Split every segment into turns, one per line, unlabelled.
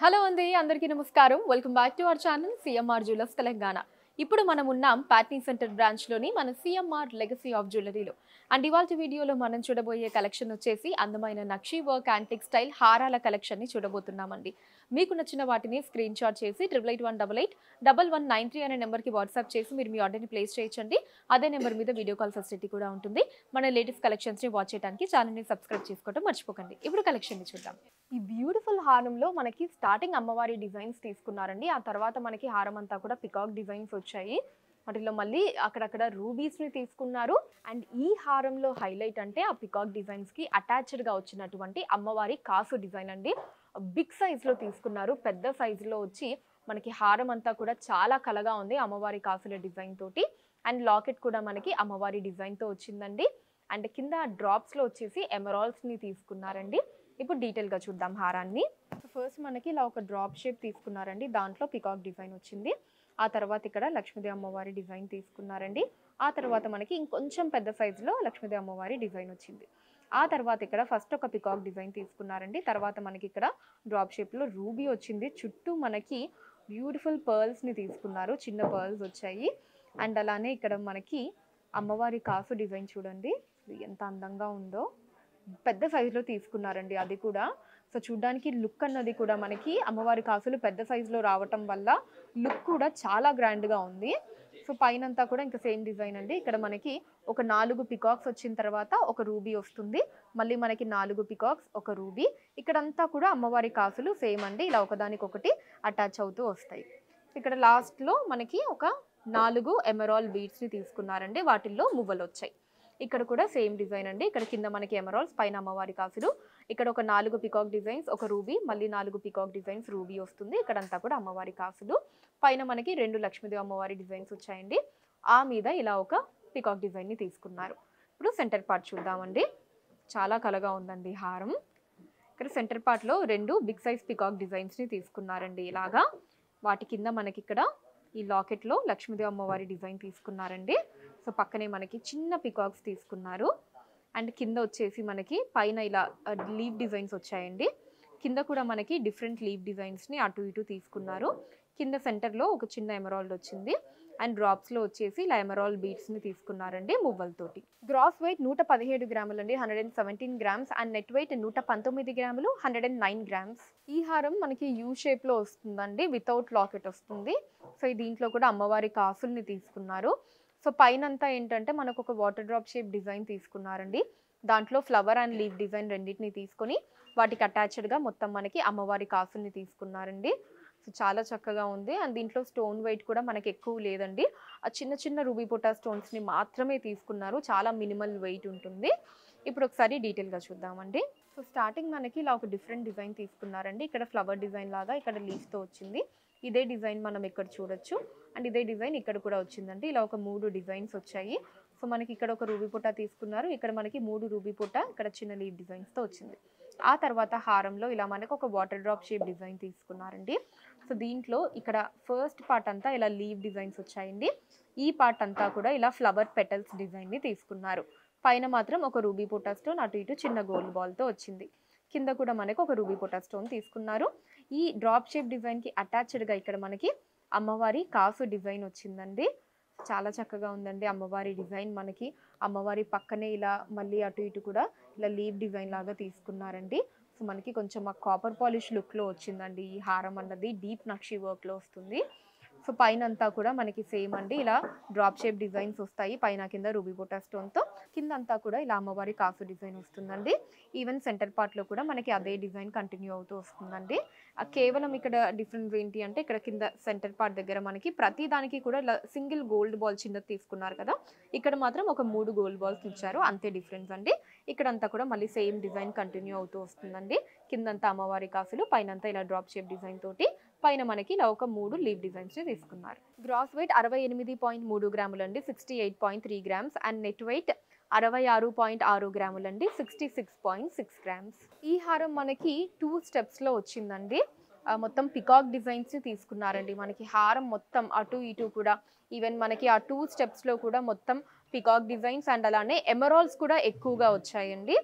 hello అండి అందరికీ నమస్కారం welcome back to our channel CMR jewellers Telangana ఇప్పుడు మనం ఉన్నాం ప్యాట్నీ సెంటర్ బ్రాంచ్లోని మన సిఎంఆర్ లెగసీ ఆఫ్ జ్యువెలరీలో అండ్ ఇవాళ వీడియోలో మనం చూడబోయే కలెక్షన్ వచ్చేసి అందమైన నక్షీ వర్క్ యాంటిక్ స్టైల్ హారాల కలెక్షన్ని చూడబోతున్నామండి మీకు నచ్చిన వాటిని స్క్రీన్ షాట్ చేసి triple eight one double eight double one nine three అనే నెంబర్కి వాట్సాప్ చేసి మీరు మీ ఆర్డర్ని ప్లేస్ చేయొచ్చండి అదే నెంబర్ మీద వీడియో కాల్ ఫెసిలిటీ కూడా ఉంటుంది మన లేటెస్ట్ కలెక్షన్స్ని వాచ్ చేయడానికి ఛానల్ని సబ్స్క్రైబ్ చేసుకోవడం మర్చిపోకండి ఇప్పుడు కలెక్షన్ని చూద్దాం ఈ బ్యూటిఫుల్ హారంలో మనకి స్టార్టింగ్ అమ్మవారి డిజైన్స్ తీసుకున్నారండి ఆ తర్వాత మనకి హారం అంతా కూడా పికాక్ డిజైన్స్ వచ్చాయి వాటిలో మళ్ళీ అక్కడక్కడ రూబీస్ని తీసుకున్నారు అండ్ ఈ హారంలో హైలైట్ అంటే ఆ పికాక్ డిజైన్స్కి అటాచ్డ్గా వచ్చినటువంటి అమ్మవారి కాసు డిజైన్ అండి బిగ్ సైజ్లో తీసుకున్నారు పెద్ద సైజులో వచ్చి మనకి హారం అంతా కూడా చాలా కలగా ఉంది అమ్మవారి కాసుల డిజైన్ తోటి అండ్ లాకెట్ కూడా మనకి అమ్మవారి డిజైన్తో వచ్చిందండి అండ్ కింద డ్రాప్స్లో వచ్చేసి ఎమరాల్స్ని తీసుకున్నారండి ఇప్పుడు డీటెయిల్గా చూద్దాం హారాన్ని ఫస్ట్ మనకి ఇలా ఒక డ్రాప్ షేప్ తీసుకున్నారండి దాంట్లో పికాక్ డిజైన్ వచ్చింది ఆ తర్వాత ఇక్కడ లక్ష్మీదేవి అమ్మవారి డిజైన్ తీసుకున్నారండి ఆ తర్వాత మనకి ఇంకొంచెం పెద్ద సైజులో లక్ష్మీదేవి అమ్మవారి డిజైన్ వచ్చింది ఆ తర్వాత ఇక్కడ ఫస్ట్ ఒక పికాక్ డిజైన్ తీసుకున్నారండి తర్వాత మనకి ఇక్కడ డ్రాప్ షేప్లో రూబీ వచ్చింది చుట్టూ మనకి బ్యూటిఫుల్ పర్ల్స్ని తీసుకున్నారు చిన్న పర్ల్స్ వచ్చాయి అండ్ అలానే ఇక్కడ మనకి అమ్మవారి కాసు డిజైన్ చూడండి ఇది ఎంత అందంగా ఉందో పెద్ద సైజులో తీసుకున్నారండి అది కూడా సో చూడ్డానికి లుక్ అన్నది కూడా మనకి అమ్మవారి కాసులు పెద్ద సైజులో రావటం వల్ల లుక్ కూడా చాలా గ్రాండ్గా ఉంది సో పైన అంతా కూడా ఇంకా సేమ్ డిజైన్ అండి ఇక్కడ మనకి ఒక నాలుగు పికాక్స్ వచ్చిన తర్వాత ఒక రూబీ వస్తుంది మళ్ళీ మనకి నాలుగు పికాక్స్ ఒక రూబీ ఇక్కడంతా కూడా అమ్మవారి కాసులు సేమ్ అండి ఇలా ఒకదానికొకటి అటాచ్ అవుతూ వస్తాయి ఇక్కడ లాస్ట్లో మనకి ఒక నాలుగు ఎమరాల్ బీడ్స్ని తీసుకున్నారండి వాటిల్లో మువ్వలు వచ్చాయి ఇక్కడ కూడా సేమ్ డిజైన్ అండి ఇక్కడ కింద మనకి ఎమరాల్స్ పైన అమ్మవారి కాసులు ఇక్కడ ఒక నాలుగు పికాక్ డిజైన్స్ ఒక రూబీ మళ్ళీ నాలుగు పికాక్ డిజైన్స్ రూబీ వస్తుంది ఇక్కడంతా కూడా అమ్మవారి కాసులు పైన మనకి రెండు లక్ష్మీదేవి అమ్మవారి డిజైన్స్ వచ్చాయండి ఆ మీద ఇలా ఒక పికాక్ డిజైన్ని తీసుకున్నారు ఇప్పుడు సెంటర్ పార్ట్ చూద్దామండి చాలా కలగా ఉందండి హారం ఇక్కడ సెంటర్ పార్ట్లో రెండు బిగ్ సైజ్ పికాక్ డిజైన్స్ని తీసుకున్నారండి ఇలాగా వాటి కింద మనకి ఇక్కడ ఈ లాకెట్లో లక్ష్మీదేవి అమ్మవారి డిజైన్ తీసుకున్నారండి సో పక్కనే మనకి చిన్న పికాక్స్ తీసుకున్నారు అండ్ కింద వచ్చేసి మనకి పైన ఇలా లీవ్ డిజైన్స్ వచ్చాయండి కింద కూడా మనకి డిఫరెంట్ లీవ్ డిజైన్స్ని అటు ఇటు తీసుకున్నారు కింద సెంటర్లో ఒక చిన్న ఎమరాల్డ్ వచ్చింది అండ్ డ్రాప్స్లో వచ్చేసి ఇలా ఎమరాల్డ్ బీడ్స్ని తీసుకున్నారండి మువ్వలతోటి గ్రాస్ వెయిట్ నూట పదిహేడు గ్రాములు అండి hundred and seventeen grams and net weight నూట పంతొమ్మిది గ్రాములు హండ్రెడ్ అండ్ నైన్ గ్రామ్స్ ఈ హారం మనకి యూ షేప్లో వస్తుందండి వితౌట్ లాకెట్ వస్తుంది సో ఈ దీంట్లో కూడా అమ్మవారి కాసుల్ని తీసుకున్నారు సో పైన అంతా ఏంటంటే మనకు ఒక వాటర్ డ్రాప్ షేప్ డిజైన్ తీసుకున్నారండి దాంట్లో ఫ్లవర్ అండ్ లీవ్ డిజైన్ రెండింటిని తీసుకొని వాటికి అటాచ్డ్గా మొత్తం మనకి అమ్మవారి కాసుల్ని తీసుకున్నారండి సో చాలా చక్కగా ఉంది అండ్ దీంట్లో స్టోన్ వెయిట్ కూడా మనకి ఎక్కువ లేదండి ఆ చిన్న చిన్న రూబీ పొటా స్టోన్స్ని మాత్రమే తీసుకున్నారు చాలా మినిమల్ వెయిట్ ఉంటుంది ఇప్పుడు ఒకసారి డీటెయిల్గా చూద్దామండి సో స్టార్టింగ్ మనకి ఇలా ఒక డిఫరెంట్ డిజైన్ తీసుకున్నారండి ఇక్కడ ఫ్లవర్ డిజైన్ లాగా ఇక్కడ లీఫ్తో వచ్చింది ఇదే డిజైన్ మనం ఇక్కడ చూడొచ్చు అండ్ ఇదే డిజైన్ ఇక్కడ కూడా వచ్చిందండి ఇలా ఒక మూడు డిజైన్స్ వచ్చాయి సో మనకి ఇక్కడ ఒక రూబీ పుట్ట తీసుకున్నారు ఇక్కడ మనకి మూడు రూబీ పుట్ట ఇక్కడ చిన్న లీవ్ డిజైన్స్తో వచ్చింది ఆ తర్వాత హారంలో ఇలా మనకు ఒక వాటర్ డ్రాప్ షేప్ డిజైన్ తీసుకున్నారండి సో దీంట్లో ఇక్కడ ఫస్ట్ పార్ట్ అంతా ఇలా లీవ్ డిజైన్స్ వచ్చాయండి ఈ పార్ట్ అంతా కూడా ఇలా ఫ్లవర్ పెటల్స్ డిజైన్ని తీసుకున్నారు పైన మాత్రం ఒక రూబీ పొటా స్టోన్ అటు ఇటు చిన్న గోల్డ్ బాల్తో వచ్చింది కింద కూడా మనకు ఒక రూబీ పొటా స్టోన్ తీసుకున్నారు ఈ డ్రాప్ షేప్ డిజైన్కి అటాచ్డ్గా ఇక్కడ మనకి అమ్మవారి కాసు డిజైన్ వచ్చిందండి చాలా చక్కగా ఉందండి అమ్మవారి డిజైన్ మనకి అమ్మవారి పక్కనే ఇలా మళ్ళీ అటు ఇటు కూడా ఇలా లీవ్ డిజైన్ లాగా తీసుకున్నారండి సో మనకి కొంచెం ఆ కాపర్ పాలిష్ లుక్లో వచ్చిందండి ఈ హారం అన్నది డీప్ నక్షి వర్క్లో వస్తుంది సో పైన అంతా కూడా మనకి సేమ్ అండి ఇలా డ్రాప్ షేప్ డిజైన్స్ వస్తాయి పైన కింద రూబీ బొటా స్టోన్తో కింద అంతా కూడా ఇలా అమ్మవారి కాసు డిజైన్ వస్తుందండి ఈవెన్ సెంటర్ పార్ట్లో కూడా మనకి అదే డిజైన్ కంటిన్యూ అవుతూ వస్తుందండి ఆ కేవలం ఇక్కడ డిఫరెన్స్ ఏంటి అంటే ఇక్కడ కింద సెంటర్ పార్ట్ దగ్గర మనకి ప్రతి దానికి కూడా ఇలా సింగిల్ గోల్డ్ బాల్ చిన్నది తీసుకున్నారు కదా ఇక్కడ మాత్రం ఒక మూడు గోల్డ్ బాల్స్ ఇచ్చారు అంతే డిఫరెన్స్ అండి ఇక్కడంతా కూడా మళ్ళీ సేమ్ డిజైన్ కంటిన్యూ అవుతూ వస్తుందండి కిందంతా అమ్మవారి కాసులు పైనంతా ఇలా డ్రాప్ షేప్ డిజైన్ తోటి పైన మనకి ఇలా ఒక మూడు లీవ్ డిజైన్స్ తీసుకున్నారు గ్రాస్ వెయిట్ అరవై ఎనిమిది పాయింట్ మూడు గ్రాములు అండి sixty eight point three grams and net weight అరవై ఆరు పాయింట్ ఆరు గ్రాములు అండి sixty six point six grams ఈ హారం మనకి టూ స్టెప్స్లో వచ్చిందండి ఆ, మొత్తం పికాక్ డిజైన్స్ని తీసుకున్నారండి మనకి హారం మొత్తం అటు ఇటు కూడా ఈవెన్ మనకి ఆ టూ స్టెప్స్లో కూడా మొత్తం పికాక్ డిజైన్స్ అండ్ అలానే ఎమరాల్స్ కూడా ఎక్కువగా వచ్చాయండి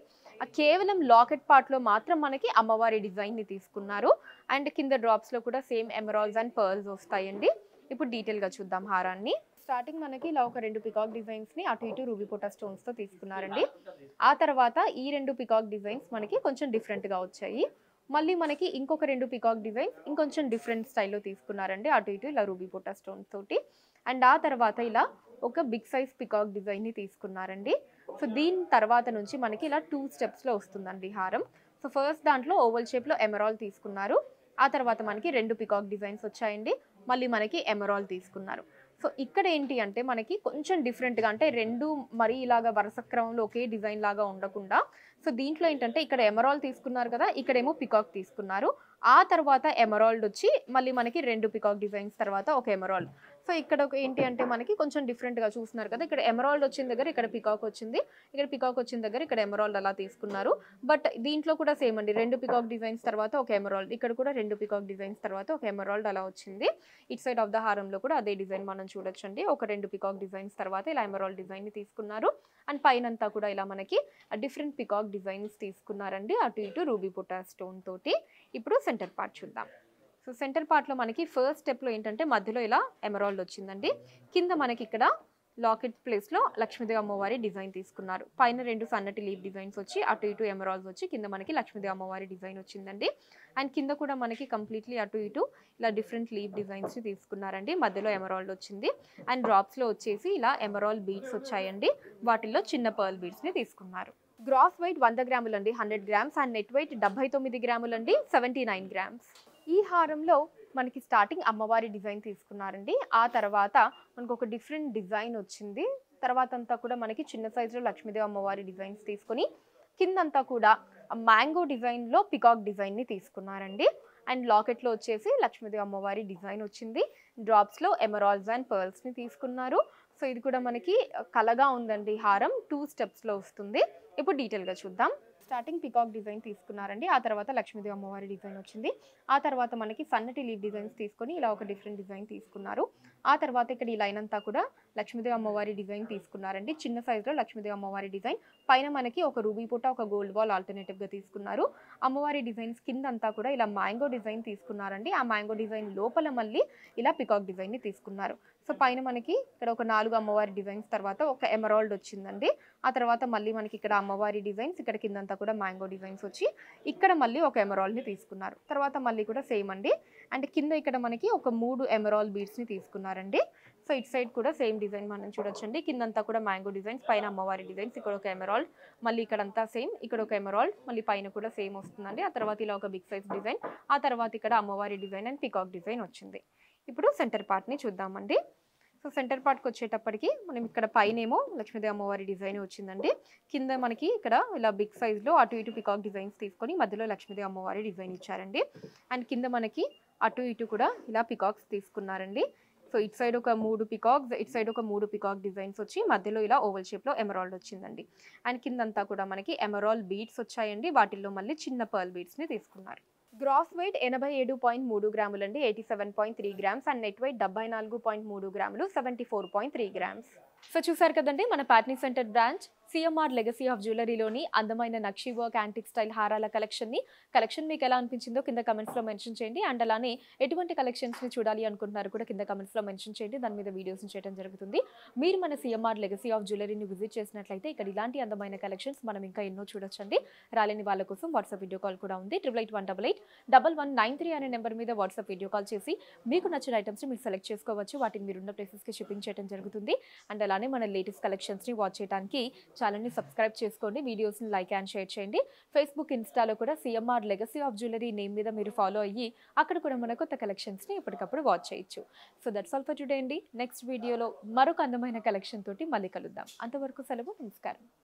ఆ కేవలం లాకెట్ పార్ట్లో మాత్రం మనకి అమ్మవారి డిజైన్ని తీసుకున్నారు అండ్ కింద డ్రాప్స్లో కూడా సేమ్ ఎమరాల్స్ అండ్ పర్ల్స్ వస్తాయండి ఇప్పుడు డీటెయిల్గా చూద్దాం హారాన్ని స్టార్టింగ్ మనకి ఇలా ఒక రెండు పికాక్ డిజైన్స్ని అటు ఇటు రూబీ పొటా స్టోన్స్తో తీసుకున్నారండి ఆ తర్వాత ఈ రెండు పికాక్ డిజైన్స్ మనకి కొంచెం డిఫరెంట్గా వచ్చాయి మళ్ళీ మనకి ఇంకొక రెండు పికాక్ డిజైన్స్ ఇంకొంచెం డిఫరెంట్ స్టైల్లో తీసుకున్నారండి అటు ఇటు ఇలా రూబీ పొటా స్టోన్స్ తోటి అండ్ ఆ తర్వాత ఇలా ఒక బిగ్ సైజ్ పికాక్ డిజైన్ని తీసుకున్నారండి సో దీని తర్వాత నుంచి మనకి ఇలా టూ స్టెప్స్లో వస్తుందండి హారం సో ఫస్ట్ దాంట్లో ఓవల్ షేప్లో ఎమరాల్ తీసుకున్నారు ఆ తర్వాత మనకి రెండు పికాక్ డిజైన్స్ వచ్చాయండి మళ్ళీ మనకి ఎమరాల్ తీసుకున్నారు సో ఇక్కడ ఏంటి అంటే మనకి కొంచెం డిఫరెంట్గా అంటే రెండు మరీ ఇలాగా వరుస క్రమంలో ఒకే డిజైన్ లాగా ఉండకుండా సో దీంట్లో ఏంటంటే ఇక్కడ ఎమరాల్ తీసుకున్నారు కదా ఇక్కడేమో పికాక్ తీసుకున్నారు ఆ తర్వాత ఎమరాల్డ్ వచ్చి మళ్ళీ మనకి రెండు పికాక్ డిజైన్స్ తర్వాత ఒక ఎమరాల్డ్ సో ఇక్కడ ఒక ఏంటి అంటే మనకి కొంచెం డిఫరెంట్గా చూస్తున్నారు కదా ఇక్కడ ఎమరాల్డ్ వచ్చిన దగ్గర ఇక్కడ పికాక్ వచ్చింది ఇక్కడ పికాక్ వచ్చిన దగ్గర ఇక్కడ ఎమరాల్డ్ అలా తీసుకున్నారు బట్ దీంట్లో కూడా సేమ్ అండి రెండు పికాక్ డిజైన్స్ తర్వాత ఒక ఎమరాల్డ్ ఇక్కడ కూడా రెండు పికాక్ డిజైన్స్ తర్వాత ఒక ఎమరాల్డ్ అలా వచ్చింది ఇట్ సైడ్ ఆఫ్ ద హారంలో కూడా అదే డిజైన్ మనం చూడొచ్చండి ఒక రెండు పికాక్ డిజైన్స్ తర్వాత ఇలా ఎమరాల్డ్ డిజైన్ని తీసుకున్నారు అండ్ పైన అంతా కూడా ఇలా మనకి డిఫరెంట్ పికాక్ డిజైన్స్ తీసుకున్నారండి అటు ఇటు రూబీ పుటా స్టోన్ తోటి ఇప్పుడు సెంటర్ పార్ట్ చూద్దాం సో సెంటర్ పార్ట్లో మనకి ఫస్ట్ స్టెప్లో ఏంటంటే మధ్యలో ఇలా ఎమరాల్డ్ వచ్చిందండి కింద మనకి ఇక్కడ లాకెట్ ప్లేస్లో లక్ష్మీదేవి అమ్మవారి డిజైన్ తీసుకున్నారు పైన రెండు సన్నటి లీవ్ డిజైన్స్ వచ్చి అటు ఇటు ఎమరాల్స్ వచ్చి కింద మనకి లక్ష్మీదేవి అమ్మవారి డిజైన్ వచ్చిందండి అండ్ కింద కూడా మనకి కంప్లీట్లీ అటు ఇటు ఇలా డిఫరెంట్ లీవ్ డిజైన్స్ని తీసుకున్నారండి మధ్యలో ఎమరాల్డ్ వచ్చింది అండ్ డ్రాప్స్లో వచ్చేసి ఇలా ఎమరాల్డ్ బీడ్స్ వచ్చాయండి వాటిల్లో చిన్న పర్ల్ బీడ్స్ని తీసుకున్నారు గ్రాస్ వెయిట్ వంద గ్రాములు అండి hundred grams and net weight డెబ్బై తొమ్మిది గ్రాములు అండి సెవెంటీ నైన్ గ్రామ్స్ ఈ హారంలో మనకి స్టార్టింగ్ అమ్మవారి డిజైన్ తీసుకున్నారండి ఆ తర్వాత మనకు ఒక డిఫరెంట్ డిజైన్ వచ్చింది తర్వాత అంతా కూడా మనకి చిన్న సైజులో లక్ష్మీదేవి అమ్మవారి డిజైన్స్ తీసుకొని కిందంతా కూడా మ్యాంగో డిజైన్లో పికాక్ డిజైన్ని తీసుకున్నారండి అండ్ లాకెట్లో వచ్చేసి లక్ష్మీదేవి అమ్మవారి డిజైన్ వచ్చింది డ్రాప్స్లో ఎమరాల్స్ అండ్ పర్ల్స్ని తీసుకున్నారు సో ఇది కూడా మనకి కలగా ఉందండి హారం టూ స్టెప్స్లో వస్తుంది ఇప్పుడు డీటెయిల్గా చూద్దాం స్టార్టింగ్ పికాక్ డిజైన్ తీసుకున్నారండి ఆ తర్వాత లక్ష్మీదేవి అమ్మవారి డిజైన్ వచ్చింది ఆ తర్వాత మనకి సన్నటి లీవ్ డిజైన్స్ తీసుకొని ఇలా ఒక డిఫరెంట్ డిజైన్ తీసుకున్నారు ఆ తర్వాత ఇక్కడ ఈ లైన్ అంతా కూడా లక్ష్మీదేవి అమ్మవారి డిజైన్ తీసుకున్నారండి చిన్న సైజులో లక్ష్మీదేవి అమ్మవారి డిజైన్ పైన మనకి ఒక రూబీ పూట ఒక గోల్డ్ బాల్ ఆల్టర్నేటివ్గా తీసుకున్నారు అమ్మవారి డిజైన్స్ కింద అంతా కూడా ఇలా మ్యాంగో డిజైన్ తీసుకున్నారండి ఆ మ్యాంగో డిజైన్ లోపల మళ్ళీ ఇలా పికాక్ డిజైన్ని తీసుకున్నారు సో పైన మనకి ఇక్కడ ఒక నాలుగు అమ్మవారి డిజైన్స్ తర్వాత ఒక ఎమరాల్డ్ వచ్చిందండి ఆ తర్వాత మళ్ళీ మనకి ఇక్కడ అమ్మవారి డిజైన్స్ ఇక్కడ కిందంతా కూడా మ్యాంగో డిజైన్స్ వచ్చి ఇక్కడ మళ్ళీ ఒక ఎమరాల్డ్ని తీసుకున్నారు తర్వాత మళ్ళీ కూడా సేమ్ అండి అండ్ కింద ఇక్కడ మనకి ఒక మూడు ఎమరాల్ బీడ్స్ని తీసుకున్నారండి సో ఇట్ సైడ్ కూడా సేమ్ డిజైన్ మనం చూడొచ్చండి కిందంతా కూడా మ్యాంగో డిజైన్స్ పైన అమ్మవారి డిజైన్స్ ఇక్కడ ఒక ఎమరాల్డ్ మళ్ళీ ఇక్కడంతా సేమ్ ఇక్కడ ఒక ఎమరాల్డ్ మళ్ళీ పైన కూడా సేమ్ వస్తుందండి ఆ తర్వాత ఇలా ఒక బిగ్ సైజ్ డిజైన్ ఆ తర్వాత ఇక్కడ అమ్మవారి డిజైన్ అండ్ పికాక్ డిజైన్ వచ్చింది ఇప్పుడు సెంటర్ పార్ట్ని చూద్దామండి సో సెంటర్ పార్ట్కి వచ్చేటప్పటికి మనం ఇక్కడ పైనేమో లక్ష్మీదేవి అమ్మవారి డిజైన్ వచ్చిందండి కింద మనకి ఇక్కడ ఇలా బిగ్ సైజ్లో అటు ఇటు పికాక్ డిజైన్స్ తీసుకొని మధ్యలో లక్ష్మీదేవి అమ్మవారి డిజైన్ ఇచ్చారండి అండ్ కింద మనకి అటు ఇటు కూడా ఇలా పికాక్స్ తీసుకున్నారండి సో ఇట్ సైడ్ ఒక మూడు పికాక్స్ ఇట్ సైడ్ ఒక మూడు పికాక్ డిజైన్స్ వచ్చి మధ్యలో ఇలా ఓవల్ షేప్లో ఎమరాల్డ్ వచ్చిందండి అండ్ కిందంతా కూడా మనకి ఎమరాల్ బీడ్స్ వచ్చాయండి వాటిల్లో మళ్ళీ చిన్న పర్ల్ బీడ్స్ని తీసుకున్నారు గ్రాస్ వెయిట్ ఎనభై ఏడు పాయింట్ మూడు గ్రాములు అండి eighty seven point three grams and net weight డెబ్బై నాలుగు పాయింట్ మూడు గ్రాములు seventy four point three grams so చూసారు కదండి మన Patny centre branch CMR legacy of జ్యువెలరీలోని అందమైన నక్షి వర్క్ యాంటిక్ స్టైల్ హారాల కలెక్షన్ని కలెక్షన్ మీకు ఎలా అనిపించిందో కింద కమెంట్స్లో మెన్షన్ చేయండి అండ్ అలానే ఎటువంటి కలెక్షన్స్ని చూడాలి అనుకుంటున్నారు కూడా కింద కమెంట్స్లో మెన్షన్ చేయండి దాని మీద వీడియోస్ని చేయడం జరుగుతుంది మీరు మన సిఎంఆర్ లెగసీ ఆఫ్ జ్యువెలరీని విజిట్ చేసినట్లయితే ఇక్కడ ఇలాంటి అందమైన కలెక్షన్స్ మనం ఇంకా ఎన్నో చూడొచ్చండి రాలేని వాళ్ళ కోసం వాట్సాప్ వీడియో కాల్ కూడా ఉంది triple eight one double eight double one nine three అనే నెంబర్ మీద వాట్సాప్ వీడియో కాల్ చేసి మీకు నచ్చిన ఐటమ్స్ని మీరు సెలెక్ట్ చేసుకోవచ్చు వాటిని మీరున్న ప్లేసెస్కి షిప్పింగ్ చేయడం జరుగుతుంది అండ్ అలానే మన లేటెస్ట్ కలెక్షన్స్ని వాచ్ చేయడానికి ఛానల్ని సబ్స్క్రైబ్ చేసుకోండి వీడియోస్ని లైక్ అండ్ షేర్ చేయండి ఫేస్బుక్ ఇన్స్టాలో కూడా CMR legacy of jewellery name మీద మీరు ఫాలో అయ్యి అక్కడ కూడా మన కొత్త కలెక్షన్స్ని ఎప్పటికప్పుడు వాచ్ చేయొచ్చు so that's all for today అండి నెక్స్ట్ వీడియోలో మరొక అందమైన కలెక్షన్ తోటి మళ్ళీ కలుద్దాం అంతవరకు సెలవు నమస్కారం